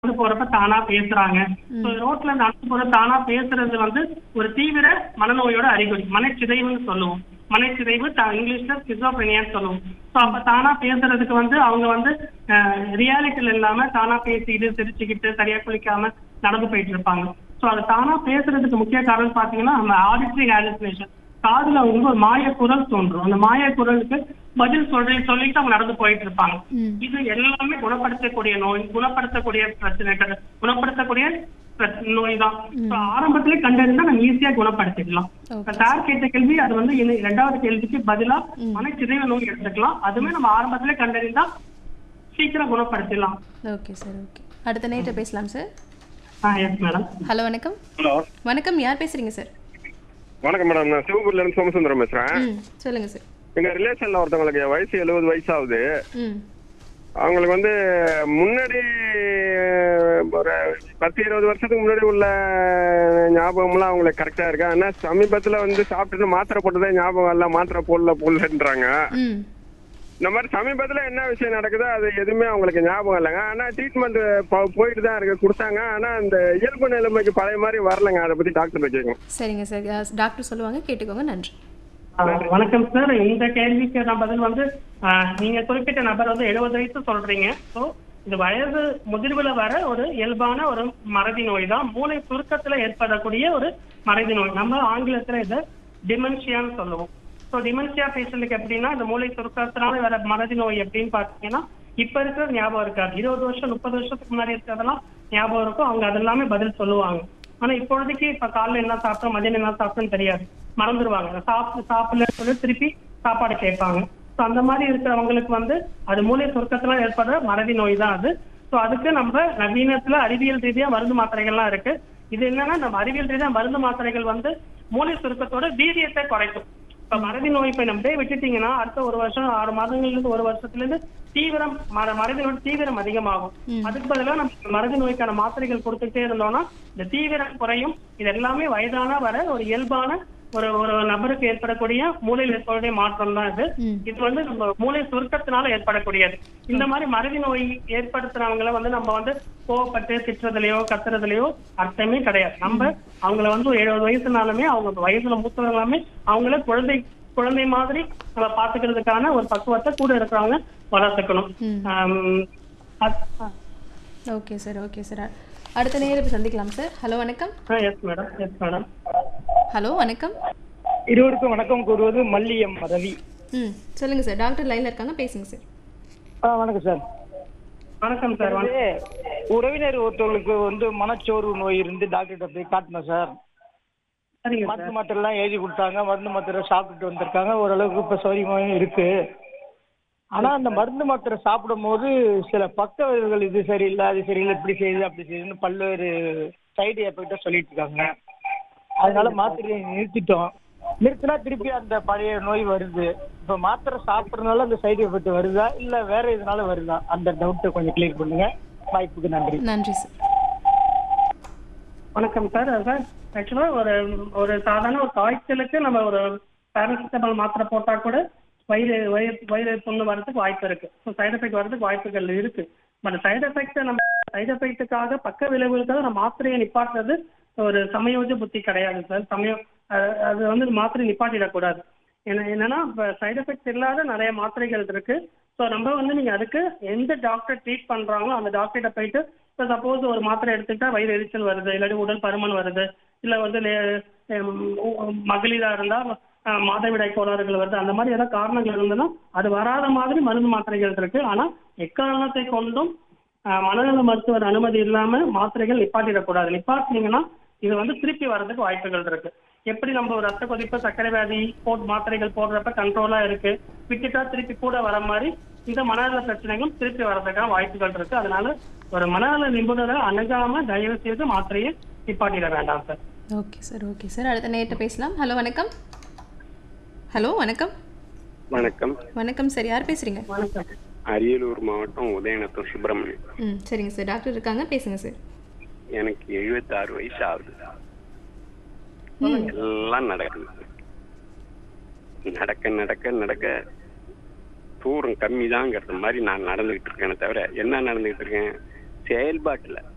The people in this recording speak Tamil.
நடந்து போறப்ப தானா பேசுறாங்க So, ரோட்ல நடந்து போற தானா பேசுறது வந்து ஒரு தீவிர மனநோயோட அறிகுறி மனச்சிதைவுன்னு சொல்லுவோம் மனச்சிதைவு த- இங்கிலீஷ்ல ஸ்கிசோப்ரெனியான்னு சொல்லுவோம் ஸோ அப்ப தானா பேசுறதுக்கு வந்து அவங்க வந்து ரியாலிட்டியில் இல்லாம தானா பேசிக்கிட்டு சிரிச்சுக்கிட்டு சரியா குளிக்காம நடந்து போயிட்டு இருப்பாங்க ஸோ அது தானா பேசுறதுக்கு முக்கிய காரணம் பாத்தீங்கன்னா நம்ம ஆடிட்டரி ஹாலுசினேஷன் காதுல அவங்க ஒரு மாய குரல் தோன்றும் அந்த மாய குரலுக்கு பதில் சொல்லி சொல்லிட்டு அவங்க நடந்து போயிட்டு இருப்பாங்க ம். இது எல்லாமே குணப்படுத்தக்கூடிய நோய் குணப்படுத்தக்கூடிய பிரச்சனைகள் குணப்படுத்தக்கூடிய பிரச்ச- நோய் தான் So, ஆரம்பத்திலே கண்டறிந்தா நம்ம ஈஸியா குணப்படுத்திடலாம் Okay. சார் கேட்ட கேள்வி அது வந்து இனி இரண்டாவது கேள்விக்கு பதிலா மனச்சிதைவு நோய் எடுத்துக்கலாம் அதுவுமே நம்ம ஆரம்பத்திலே கண்டறிந்தா சீக்கிரம் குணப்படுத்திடலாம் ஓகே சார் ஓகே அடுத்த நேற்று பேசலாம் சார் ஆ எஸ் மேடம் ஹலோ வணக்கம் ஹலோ வணக்கம் யார் பேசுறீங்க சார் வணக்கம் மேடம் நான் சிவபுரில இருந்து சோமசுந்தரம் பேசுறேன் ம் சொல்லுங்க சார் எங்க ரிலேஷன்ல ஒருத்தவங்களுக்கு வயசு எழுபது வயசு ஆகுது ம் அவங்களுக்கு வந்து முன்னாடி ஒரு பத்து இருபது வருஷத்துக்கு முன்னாடி உள்ள ஞாபகம்லாம் அவங்களுக்கு கரெக்டா இருக்கு ஆனா சமீபத்துல வந்து சாப்பிட்டுட்டு மாத்திரை போட்டதே ஞாபகம் இல்ல மாத்திரை போடல போடலன்றாங்க ம் இந்த மாதிரி சமீபத்துல என்ன விஷயம் நடக்குதோ அது எதுவுமே அவங்களுக்கு ஞாபகம் இல்லைங்க ஆனா ட்ரீட்மெண்ட் போயிட்டு தான் இருக்கு கொடுத்தாங்க ஆனா அந்த இயல்பு நிலைமைக்கு பழைய மாதிரி வரலங்க அதை பத்தி டாக்டர் கேட்கணும் சரிங்க சார் அஹ், டாக்டர் சொல்லுவாங்க கேட்டுக்கோங்க நன்றி ஆ, வணக்கம் சார் இந்த கேள்விக்கு நான் பதில் வந்து ஆ, நீங்க குறிப்பிட்ட நபர் வந்து எழுபது வயசு சொல்றீங்க ஸோ இந்த வயது முதிர்வுல வர ஒரு இயல்பான ஒரு மறதி நோய் தான் மூளை சுருக்கத்துல ஏற்படக்கூடிய ஒரு மறதி நோய் நம்ம ஆங்கிலத்துல இதை டிமென்ஷியான்னு சொல்லுவோம் ஸோ டிமென்ஷியா பேஷண்ட்டுக்கு எப்படின்னா இந்த மூளை சுருக்கத்தினால வர மறதி நோய் எப்படின்னு பார்த்தீங்கன்னா இப்ப இருக்கிறது ஞாபகம் இருக்காது இருபது வருஷம் முப்பது வருஷத்துக்கு முன்னாடி இருக்கிறதெல்லாம் ஞாபகம் இருக்கும் அவங்க அதெல்லாமே பதில் சொல்லுவாங்க ஆனா இப்பொழுதைக்கு இப்ப காலைல என்ன சாப்பிட்டோம் மதியம் என்ன சாப்பிட்டோம்னு தெரியாது மறந்துடுவாங்க சாப்பிட்டு சாப்பிடலன்னு சொல்லி திருப்பி சாப்பாடு கேட்பாங்க ஸோ அந்த மாதிரி இருக்கிறவங்களுக்கு வந்து அது மூளை சுருக்கத்துல ஏற்படுற மறதி நோய் தான் அது ஸோ அதுக்கு நம்ம நவீனத்துல அறிவியல் ரீதியா மருந்து மாத்திரைகள்லாம் இருக்கு இது என்னன்னா நம்ம அறிவியல் ரீதியா மருந்து மாத்திரைகள் வந்து மூளை சுருக்கத்தோட வீரியத்தை குறைக்கும் இப்ப மறதி நோய் இப்ப நம்ம அப்படியே விட்டுட்டீங்கன்னா அடுத்த ஒரு வருஷம் ஆறு மாதங்கள்ல இருந்து ஒரு வருஷத்துல இருந்து தீவிரம் மற- மறதி நோய் தீவிரம் அதிகமாகும் அதுக்கு பதிலா நம்ம மறதி நோய்க்கான மாத்திரைகள் கொடுத்துட்டே இருந்தோம்னா இந்த தீவிரம் குறையும் இது எல்லாமே வயதான வர ஒரு இயல்பான ஒரு ஒரு நபருக்கு ஏற்படக்கூடிய மூளையில் ஏற்படக்கூடிய மாற்றம் தான் இது ம். இது வந்து நம்ம மூளை சுருக்கத்தினால ஏற்படக்கூடியது இந்த மாதிரி மறதி நோய் ஏற்படுத்துறவங்கள வந்து நம்ம வந்து கோவப்பட்டு திட்டுறதுலயோ கத்துறதுலயோ அர்த்தமே கிடையாது நம்ம அவங்கள வந்து ஒரு எழுபது வயசுனாலுமே அவங்க வயசுல மூத்தவங்களாமே அவங்கள குழந்தை குழந்தை மாதிரி நம்ம பாத்துக்கிறதுக்கான ஒரு பக்குவத்தை கூட இருக்கிறவங்க வளர்த்துக்கணும் ம். ஆம், அத்- ஓகே சார் ஓகே சார் அடுத்த நேரம் சந்திக்கலாம் சார் ஹலோ வணக்கம் ஆ yes madam yes madam hello வணக்கம் இருவருக்கும் வணக்கம் கூறுவது மல்லியம் ரவி ம் சொல்லுங்க சார் டாக்டர் லைன்ல இருக்காங்க பேசுங்க சார் ஆ வணக்கம் சார் வணக்கம் சார் வணக்கம் வந்து உறவினர் ஒருத்தவங்களுக்கு வந்து மனச்சோர்வு நோய் இருந்து டாக்டர்கிட்ட போய் காட்டினோம் சார் சரிங்க சார் மருந்து மாத்திரை எல்லாம் எழுதி கொடுத்தாங்க மருந்து மாத்திரை சாப்பிட்டுட்டு வந்திருக்காங்க ஓரளவுக்கு இப்ப சௌரியமாவும் இருக்கு ஆனா அந்த மருந்து மாத்திரை சாப்பிடும் போது சில பக்க விளைவுகள் இது சரியில்லை அது சரியில்லை இப்படி செய்யுது அப்படி செய்யுதுன்னு பல்வேறு சைடு எஃபெக்டா சொல்லிட்டு இருக்காங்க அதனால மாத்திரையை நிறுத்திட்டோம் நிறுத்தினா திருப்பி அந்த பழைய நோய் வருது இப்ப மாத்திரை சாப்பிடறதுனால அந்த சைடு எஃபெக்ட் வருதா இல்ல வேற இதனால வருதா அந்த டவுட்டை கொஞ்சம் கிளியர் பண்ணுங்க வாய்ப்புக்கு நன்றி நன்றி சார் வணக்கம் சார் சார் ஆக்சுவலா ஒரு ஒரு சாதாரண ஒரு காய்ச்சலுக்கு நம்ம ஒரு பேராசிட்டமால் மாத்திரை போட்டா கூட வயிறு வயிறு வயிறு புண்ணு வரதுக்கு வாய்ப்பு இருக்கு ஸோ சைடு எஃபெக்ட் வரதுக்கு வாய்ப்புகள் இருக்கு பட் சைடு எஃபெக்ட் நம்ம சைடு எஃபெக்ட்டுக்காக பக்க விளைவுகளுக்காக நம்ம மாத்திரையை நிப்பாட்டுறது ஒரு சமயோஜ புத்தி கிடையாது சார் சமயம் அஹ் அது வந்து மாத்திரை நிப்பாட்டிடக்கூடாது ஏன்னா என்னன்னா இப்போ சைடு எஃபெக்ட்ஸ் இல்லாத நிறைய மாத்திரைகள் இருக்கு ஸோ நம்ம வந்து நீங்க அதுக்கு எந்த டாக்டர் ட்ரீட் பண்றாங்களோ அந்த டாக்டர்கிட்ட போயிட்டு இப்போ சப்போஸ் ஒரு மாத்திரை எடுத்துக்கிட்டா வயிறு எரிச்சல் வருது இல்லாட்டி உடல் பருமன் வருது இல்ல வந்து லே- ஹம் உ- மகளிரா இருந்தா அஹ், மாதவிடாய் கோளாறுகள் வருது அந்த மாதிரி ஏதாவது காரணங்கள் இருந்ததுன்னா அது வராத மாதிரி மருந்து மாத்திரைகள் இருக்கு ஆனா எக்காரணத்தை கொண்டும் அஹ், மனநல மருத்துவர் அனுமதி இல்லாம மாத்திரைகள் நிப்பாட்டிடக்கூடாது நிப்பாட்டினீங்கன்னா இது வந்து திருப்பி வர்றதுக்கு வாய்ப்புகள் இருக்கு எப்படி நம்ம ஒரு ரத்த கொதிப்பு சர்க்கரை வியாதி போட் மாத்திரைகள் போடுறப்ப கண்ட்ரோலா இருக்கு விட்டுட்டா திருப்பி கூட வர மாதிரி இந்த மனநல பிரச்சனைகளும் திருப்பி வர்றதுக்கான வாய்ப்புகள் இருக்கு அதனால ஒரு மனநல நிபுணரை அணுகாம தயவு செய்து மாத்திரையை நிப்பாட்டிட வேண்டாம் sir okay sir okay sir அடுத்த நேரத்தை பேசலாம் ஹலோ வணக்கம் ஹலோ வணக்கம் வணக்கம் வணக்கம் சார் யார் பேசுறீங்க வணக்கம் அரியலூர் மாவட்டம் உதயநத்தம் சுப்பிரமணியம் ம் சரிங்க சார் டாக்டர் இருக்காங்க பேசுங்க சார் எனக்கு எழுபத்தாறு வயசு ஆகுது எல்லாம் நடக்குது நடக்க நடக்க நடக்க தூரம் கம்மி மாதிரி நான் நடந்துகிட்டு இருக்கேனே தவிர என்ன நடந்துகிட்டு இருக்கேன் செயல்பாட்டுல